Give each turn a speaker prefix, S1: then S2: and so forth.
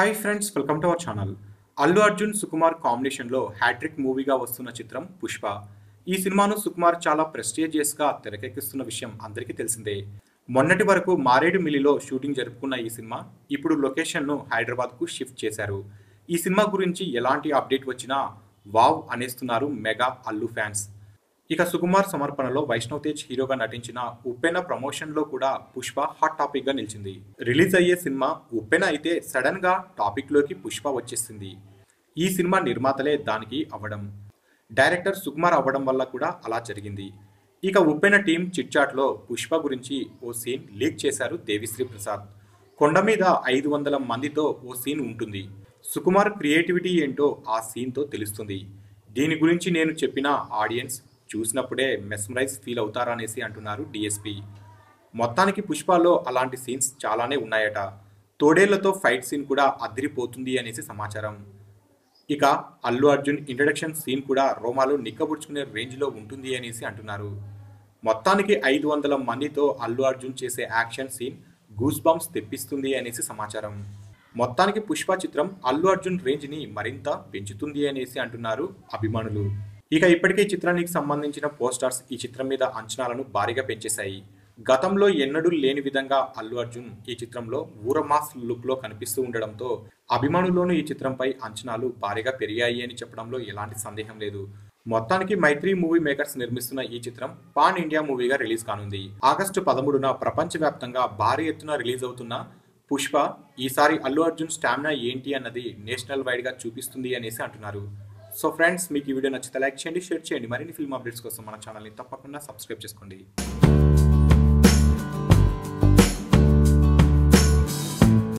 S1: hi friends welcome to our channel Allu Arjun Sukumar కాంబినేషన్లో hattrick మూవీగా వస్తున్న చిత్రం పుష్ప ఈ సినిమాను సుకుమార్ చాలా ప్రెస్టీజియస్గా తెరకెక్కిస్తున్న విషయం అందరికీ తెలిసిందే మొన్నటి వరకు మారేడుమిల్లిలో షూటింగ్ జరుపుకున్న ఈ సినిమా ఇప్పుడు లొకేషన్ను హైదరాబాద్కు షిఫ్ట్ చేశారు ఈ సినిమా గురించి ఎలాంటి అప్డేట్ వచ్చినా వావ్ అనేస్తున్నారు మెగా అల్లు ఫ్యాన్స్ ఇక సుకుమార్ సమర్పణలో వైష్ణవ్ తేజ్ హీరోగా నటించిన ఉప్పెన ప్రమోషన్ లో కూడా పుష్ప హాట్ టాపిక్ గా నిలిచింది రిలీజ్ అయ్యే సినిమా ఉప్పెన అయితే సడన్ గా టాపిక్ లోకి పుష్ప వచ్చేసింది ఈ సినిమా నిర్మాతలే దానికి అవ్వడం డైరెక్టర్ సుకుమార్ అవ్వడం వల్ల కూడా అలా జరిగింది ఇక ఉప్పెన టీం చిట్చాట్ లో పుష్ప గురించి ఓ సీన్ లీక్ చేశారు దేవిశ్రీ ప్రసాద్ కొండ మీద ఐదు వందల మందితో ఓ సీన్ ఉంటుంది సుకుమార్ క్రియేటివిటీ ఏంటో ఆ సీన్తో తెలుస్తుంది దీని గురించి నేను చెప్పిన ఆడియన్స్ చూసినప్పుడే మెస్మరైజ్ ఫీల్ అవుతారనేసి అంటున్నారు డిఎస్పి మొత్తానికి పుష్పలో అలాంటి సీన్స్ చాలానే ఉన్నాయట తోడేళ్లతో ఫైట్ సీన్ కూడా అదిరిపోతుంది అనేసి సమాచారం ఇక అల్లు అర్జున్ ఇంట్రడక్షన్ సీన్ కూడా రోమాలు నిక్కబుడుచుకునే రేంజ్లో ఉంటుంది అనేసి అంటున్నారు మొత్తానికి ఐదు వందల మందితో అల్లు అర్జున్ చేసే యాక్షన్ సీన్ గూస్ బాంబ్స్ తెప్పిస్తుంది అనేసి సమాచారం మొత్తానికి పుష్ప చిత్రం అల్లు అర్జున్ రేంజ్ని మరింత పెంచుతుంది అనేసి అంటున్నారు అభిమానులు ఇక ఇప్పటికే ఈ చిత్రానికి సంబంధించిన పోస్టర్స్ ఈ చిత్రం మీద అంచనాలను భారీగా పెంచేశాయి గతంలో ఎన్నడూ లేని విధంగా అల్లు అర్జున్ ఈ చిత్రంలో ఊరమాస్ లుక్ లో కనిపిస్తూ ఉండడంతో అభిమానుల్లోనూ ఈ చిత్రంపై అంచనాలు భారీగా పెరిగాయి అని చెప్పడంలో ఎలాంటి సందేహం లేదు మొత్తానికి మైత్రి మూవీ మేకర్స్ నిర్మిస్తున్న ఈ చిత్రం పాన్ ఇండియా మూవీగా రిలీజ్ కానుంది ఆగస్టు పదమూడున ప్రపంచవ్యాప్తంగా భారీ ఎత్తున రిలీజ్ అవుతున్న పుష్ప ఈసారి అల్లు అర్జున్ స్టామినా ఏంటి అన్నది నేషనల్ వైడ్ గా చూపిస్తుంది అనేసి అంటున్నారు సో ఫ్రెండ్స్ మీకు ఈ వీడియో నచ్చితే లైక్ చేయండి షేర్ చేయండి మరిన్ని ఫిల్మ్ అప్డేట్స్ కోసం మన ఛానల్ని తప్పకుండా సబ్స్క్రైబ్ చేసుకోండి